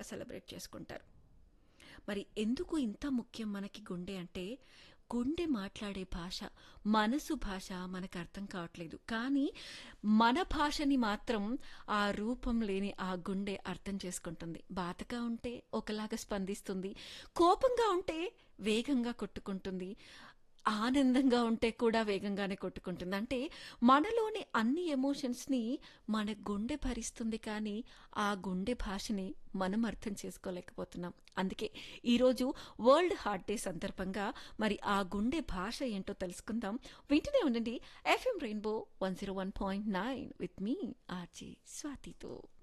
పండగగా celebrate చేసుకుంటారు మరి ఎందుకు ఇంత ముఖ్యం మనకి గుండె అంటే గుండె మాట్లాడే భాష మనసు భాష మనకు అర్థం కావట్లేదు కానీ మన భాషని మాత్రం ఆ రూపం లేని ఆ గుండె అర్థం చేసుకుంటుంది బాధగా ఉంటే ఒకలాగా స్పందిస్తుంది కోపంగా ఉంటే వేగంగా కొట్టుకుంటుంది ఆనందంగా ఉంటే కూడా వేగంగానే కొట్టుకుంటుంది అంటే మనలోని అన్ని ఎమోషన్స్ని మన గుండె భరిస్తుంది కానీ ఆ గుండె భాషని మనం అర్థం చేసుకోలేకపోతున్నాం అందుకే ఈరోజు వరల్డ్ హార్ట్ డే సందర్భంగా మరి ఆ గుండె భాష ఏంటో తెలుసుకుందాం వింటూనే ఉండండి FM rainbow one zero one point nine with me RJ స్వాతితో